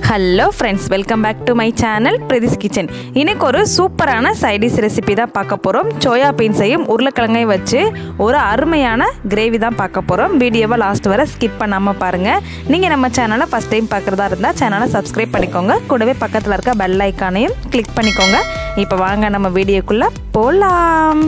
hello friends welcome back to my channel Prathi's kitchen இன்னைக்கு ஒரு சூப்பரான சைடிஷ் ரெசிபி தான் பார்க்க போகிறோம் சோயா பீன்ஸையும் உருளைக்கிழங்கையும் வச்சு ஒரு அருமையான கிரேவி தான் பார்க்க போகிறோம் வீடியோவை லாஸ்ட் வரை ஸ்கிப் பண்ணாமல் பாருங்கள் நீங்கள் நம்ம சேனலை ஃபஸ்ட் டைம் பார்க்குறதா இருந்தால் சேனலை சப்ஸ்கிரைப் பண்ணிக்கோங்க கூடவே பக்கத்தில் இருக்க பெல் ஐக்கானையும் கிளிக் பண்ணிக்கோங்க இப்போ வாங்க நம்ம வீடியோக்குள்ளே போகலாம்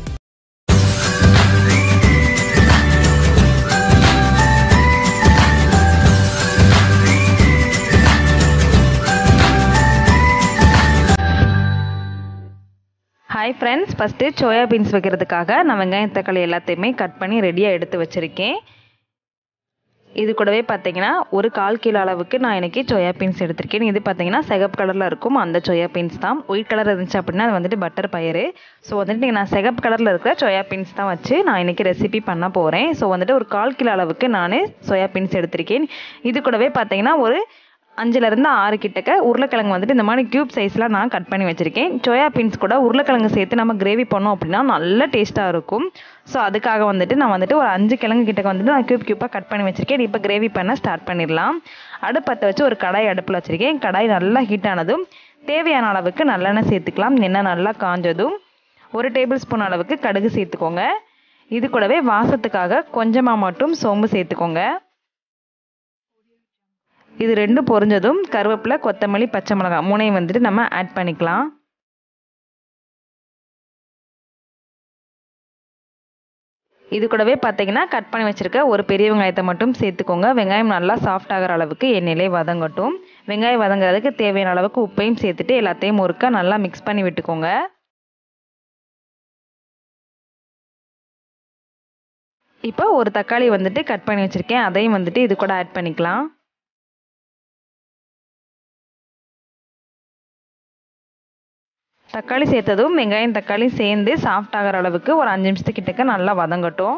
hi friends first soya beans வைக்கிறதுக்காக நான் வெங்காயம் தக்காளி எல்லாத்தையுமே கட் பண்ணி ரெடியாக எடுத்து வச்சுருக்கேன் இது கூடவே பார்த்தீங்கன்னா ஒரு கால் கிலோ அளவுக்கு நான் இன்றைக்கி சோயா பீன்ஸ் எடுத்திருக்கேன் இது பார்த்தீங்கன்னா சிகப்பு கலரில் இருக்கும் அந்த சோயா பீன்ஸ் தான் ஒயிட் கலர் இருந்துச்சு அப்படின்னா அது வந்துட்டு பட்டர் பயிறு ஸோ வந்துட்டு நான் சிகப்பு கலரில் இருக்கிற சோயா பீன்ஸ் தான் வச்சு நான் இன்றைக்கி ரெசிபி பண்ண போகிறேன் ஸோ வந்துட்டு ஒரு கால் கிலோ அளவுக்கு நான் சோயா பீன்ஸ் எடுத்திருக்கேன் இது கூடவே பார்த்தீங்கன்னா ஒரு அஞ்சுலேருந்து ஆறு கிட்டக்க உருளைக்கிழங்கு வந்துட்டு இந்த மாதிரி க்யூப் சைஸ்லாம் நான் கட் பண்ணி வச்சுருக்கேன் சோயா பீன்ஸ் கூட உருளைக்கிழங்கு சேர்த்து நம்ம கிரேவி பண்ணோம் அப்படின்னா நல்ல டேஸ்ட்டாக இருக்கும் ஸோ அதுக்காக வந்துட்டு நான் வந்துட்டு ஒரு அஞ்சு கிழங்கு கிட்டக்க வந்துட்டு நான் க்யூப் க்யூப்பாக கட் பண்ணி வச்சுருக்கேன் இப்போ கிரேவி பண்ண ஸ்டார்ட் பண்ணிடலாம் அடுப்பத்தை வச்சு ஒரு கடாய் அடுப்பில் வச்சுருக்கேன் கடாய் நல்லா ஹீட் ஆனதும் தேவையான அளவுக்கு நல்லெண்ணெய் சேர்த்துக்கலாம் எண்ணெய் நல்லா காஞ்சதும் ஒரு டேபிள் ஸ்பூன் அளவுக்கு கடுகு சேர்த்துக்கோங்க இது கூடவே வாசத்துக்காக கொஞ்சமாக மட்டும் சோம்பு சேர்த்துக்கோங்க இது ரெண்டும் பொரிஞ்சதும் கருவேப்பிலை கொத்தமல்லி பச்சை மிளகாய் மூணையும் வந்துட்டு நம்ம ஆட் பண்ணிக்கலாம் இது கூடவே பார்த்தீங்கன்னா கட் பண்ணி வச்சுருக்க ஒரு பெரிய வெங்காயத்தை மட்டும் சேர்த்துக்கோங்க வெங்காயம் நல்லா சாஃப்ட் ஆகிற அளவுக்கு எண்ணெயிலே வதங்கட்டும் வெங்காயம் வதங்குறதுக்கு தேவையான அளவுக்கு உப்பையும் சேர்த்துட்டு எல்லாத்தையும் ஒருக்கா நல்லா மிக்ஸ் பண்ணி விட்டுக்கோங்க இப்போ ஒரு தக்காளி வந்துட்டு கட் பண்ணி வச்சுருக்கேன் அதையும் வந்துட்டு இது கூட ஆட் பண்ணிக்கலாம் தக்காளி சேர்த்ததும் வெங்காயம் தக்காளி சேர்ந்து சாஃப்ட் ஆகிற அளவுக்கு ஒரு அஞ்சு நிமிஷத்துக்கிட்டக்க நல்லா வதங்கட்டும்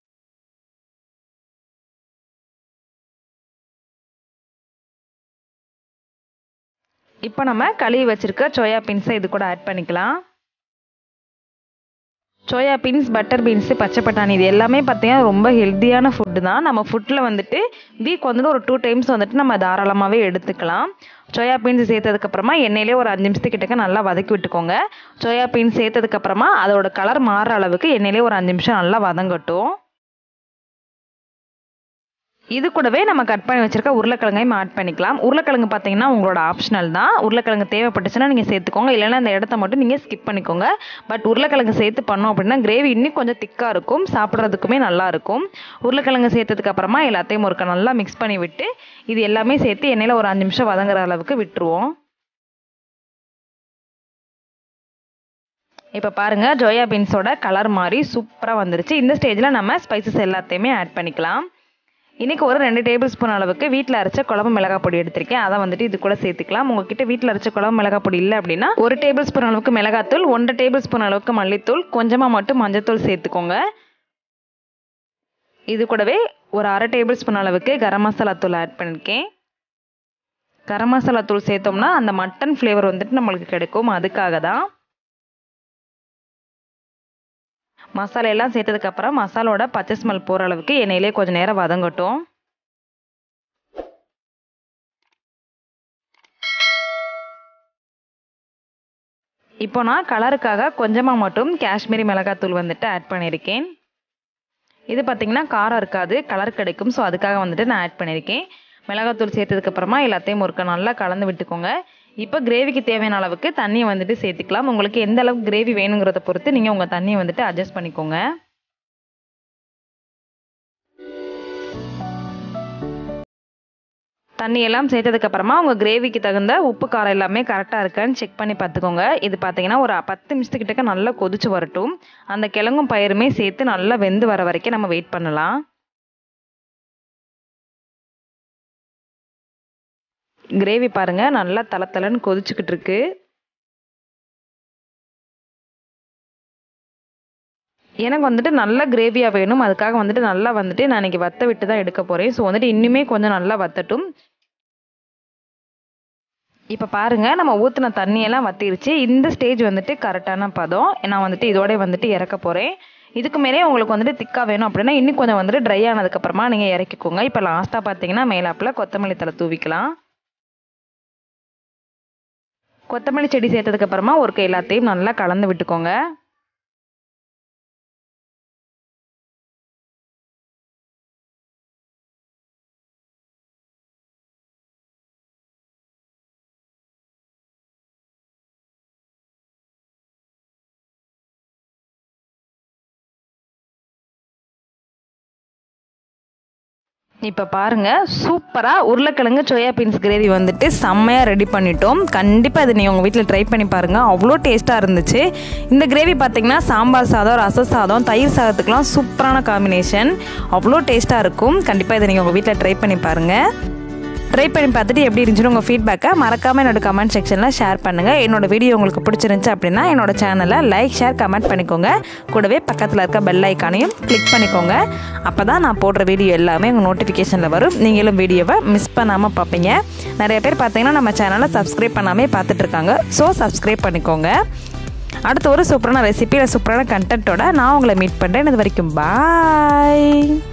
இப்போ நம்ம கழுவி வச்சுருக்க சோயா பீன்ஸை இது கூட ஆட் பண்ணிக்கலாம் சோயா பீன்ஸ் பட்டர் பீன்ஸு பச்சை பட்டாணி இது எல்லாமே பார்த்தீங்கன்னா ரொம்ப ஹெல்த்தியான ஃபுட்டு தான் நம்ம ஃபுட்டில் வந்துட்டு வீக் வந்துட்டு ஒரு டூ டைம்ஸ் வந்துட்டு நம்ம தாராளமாகவே எடுத்துக்கலாம் சோயா பீன்ஸ் சேர்த்ததுக்கப்புறமா எண்ணெயிலே ஒரு அஞ்சு நிமிஷத்துக்கிட்டக்க நல்லா வதக்கி விட்டுக்கோங்க சோயா பீன்ஸ் சேர்த்ததுக்கப்புறமா அதோட கலர் மாறுற அளவுக்கு எண்ணெயிலே ஒரு அஞ்சு நிமிஷம் நல்லா வதங்கட்டும் இது கூடவே நம்ம கட் பண்ணி வச்சுருக்க உருளைக்கிழங்கையும் ஆட் பண்ணிக்கலாம் உருளைக்கிழங்கு பார்த்தீங்கன்னா உங்களோட ஆப்ஷனல் தான் உருளைக்கிழங்கு தேவைப்பட்டுச்சுன்னா நீங்கள் சேர்த்துக்கோங்க இல்லைன்னா அந்த இடத்த மட்டும் நீங்கள் ஸ்கிப் பண்ணிக்கோங்க பட் உருளைக்கிழங்கு சேர்த்து பண்ணோம் அப்படின்னா கிரேவி இன்னும் கொஞ்சம் திக்காக இருக்கும் சாப்பிட்றதுக்குமே நல்லா இருக்கும் உருளைக்கிழங்கு சேர்த்ததுக்கு அப்புறமா எல்லாத்தையும் ஒரு நல்லா மிக்ஸ் பண்ணி விட்டு இது எல்லாமே சேர்த்து எண்ணெயில் ஒரு அஞ்சு நிமிஷம் வதங்குற அளவுக்கு விட்டுருவோம் இப்போ பாருங்கள் ஜோயா பீன்ஸோட கலர் மாதிரி சூப்பராக வந்துருச்சு இந்த ஸ்டேஜில் நம்ம ஸ்பைசஸ் எல்லாத்தையுமே ஆட் பண்ணிக்கலாம் இன்றைக்கி ஒரு ரெண்டு டேபிள் ஸ்பூன் அளவுக்கு வீட்டில் அரைச்ச குழம்பு மிளகாய் பொடி எடுத்திருக்கேன் அதை வந்துட்டு இது கூட சேர்த்துக்கலாம் உங்ககிட்ட வீட்டில் அரைச்ச குழம்பு மிளகாய் பொடி இல்லை அப்படின்னா ஒரு டேபிள் ஸ்பூன் அளவுக்கு மிளகாத்தூள் ஒன்றரை டேபிள் ஸ்பூன் அளவுக்கு மல்லித்தூள் கொஞ்சமாக மட்டும் மஞ்சத்தூள் சேர்த்துக்கோங்க இது கூடவே ஒரு அரை டேபிள் ஸ்பூன் அளவுக்கு கரம் மசாலா தூள் ஆட் பண்ணியிருக்கேன் கரம் மசாலா தூள் சேர்த்தோம்னா அந்த மட்டன் ஃப்ளேவர் வந்துட்டு நம்மளுக்கு கிடைக்கும் அதுக்காக தான் மசாலா எல்லாம் சேர்த்ததுக்கப்புறம் மசாலோட பச்சை ஸ்மெல் போகிற அளவுக்கு எண்ணெயிலே கொஞ்சம் நேரம் வதங்கட்டும் இப்போ நான் கலருக்காக கொஞ்சமாக மட்டும் காஷ்மீரி மிளகாத்தூள் வந்துட்டு ஆட் பண்ணியிருக்கேன் இது பார்த்திங்கன்னா காரம் இருக்காது கலர் கிடைக்கும் ஸோ அதுக்காக வந்துட்டு நான் ஆட் பண்ணியிருக்கேன் மிளகாத்தூள் சேர்த்ததுக்கப்புறமா எல்லாத்தையும் ஒருக்க நல்லா கலந்து விட்டுக்கோங்க இப்போ கிரேவிக்கு தேவையான அளவுக்கு தண்ணியை வந்துட்டு சேர்த்துக்கலாம் உங்களுக்கு எந்த அளவுக்கு கிரேவி வேணுங்கிறத பொறுத்து நீங்கள் உங்கள் தண்ணியை வந்துட்டு அட்ஜஸ்ட் பண்ணிக்கோங்க தண்ணி எல்லாம் சேர்த்ததுக்கப்புறமா உங்கள் கிரேவிக்கு தகுந்த உப்பு காரம் எல்லாமே கரெக்டாக இருக்கான்னு செக் பண்ணி பார்த்துக்கோங்க இது பார்த்தீங்கன்னா ஒரு பத்து நிமிஷத்துக்கிட்டக்க நல்லா கொதிச்சு வரட்டும் அந்த கிழங்கும் பயிருமே சேர்த்து நல்லா வெந்து வர வரைக்கும் நம்ம வெயிட் பண்ணலாம் கிரேவி பாருங்கள் நல்லா தலை தலைன்னு கொதிச்சுக்கிட்டு இருக்கு எனக்கு வந்துட்டு நல்ல கிரேவியாக வேணும் அதுக்காக வந்துட்டு நல்லா வந்துட்டு நான் இன்றைக்கி வத்த விட்டு தான் எடுக்க போகிறேன் ஸோ வந்துட்டு இன்னுமே கொஞ்சம் நல்லா வத்தட்டும் இப்போ பாருங்கள் நம்ம ஊற்றின தண்ணியெல்லாம் வத்திருச்சு இந்த ஸ்டேஜ் வந்துட்டு கரெக்டான பதம் நான் வந்துட்டு இதோட வந்துட்டு இறக்க போகிறேன் இதுக்கு மேலே உங்களுக்கு வந்துட்டு திக்காக வேணும் அப்படின்னா இன்னும் கொஞ்சம் வந்துட்டு ட்ரை ஆனதுக்கப்புறமா நீங்கள் இறக்கிக்கோங்க இப்போ லாஸ்ட்டாக பார்த்தீங்கன்னா மேலாப்பில் கொத்தமல்லி தலை தூவிக்கலாம் கொத்தமல்லி செடி சேர்த்ததுக்கப்புறமா ஒரு கை எல்லாத்தையும் நல்லா கலந்து விட்டுக்கோங்க இப்போ பாருங்கள் சூப்பராக உருளைக்கிழங்கு சோயா பீன்ஸ் கிரேவி வந்துட்டு செம்மையாக ரெடி பண்ணிட்டோம் கண்டிப்பாக இதை நீங்கள் உங்கள் வீட்டில் ட்ரை பண்ணி பாருங்கள் அவ்வளோ டேஸ்ட்டாக இருந்துச்சு இந்த கிரேவி பார்த்தீங்கன்னா சாம்பார் சாதம் ரச சாதம் தயிர் சாதத்துக்கெலாம் சூப்பரான காம்பினேஷன் அவ்வளோ டேஸ்ட்டாக இருக்கும் கண்டிப்பாக இதை நீங்கள் உங்கள் வீட்டில் ட்ரை பண்ணி பாருங்கள் ட்ரை பண்ணி பார்த்துட்டு எப்படி இருந்துச்சுன்னு உங்கள் ஃபீட்பேக்கை மறக்காமல் என்னோட கமெண்ட் செக்ஷனில் ஷேர் பண்ணுங்கள் என்னோட வீடியோ உங்களுக்கு பிடிச்சிருந்துச்சு அப்படின்னா என்னோட சேனலை லைக் ஷேர் கமெண்ட் பண்ணிக்கோங்க கூடவே பக்கத்தில் இருக்க பெல் ஐக்கானையும் கிளிக் பண்ணிக்கோங்க அப்போ தான் நான் போடுற வீடியோ எல்லாமே உங்கள் நோட்டிஃபிகேஷனில் வரும் நீங்களும் வீடியோவை மிஸ் பண்ணாமல் பார்ப்பீங்க நிறைய பேர் பார்த்தீங்கன்னா நம்ம சேனலை சப்ஸ்கிரைப் பண்ணாமே பார்த்துட்ருக்காங்க ஸோ சப்ஸ்கிரைப் பண்ணிக்கோங்க அடுத்த ஒரு சூப்பரான ரெசிபி சூப்பரான கண்டென்ட்டோட நான் உங்களை மீட் பண்ணுறேன் இது வரைக்கும் பாய்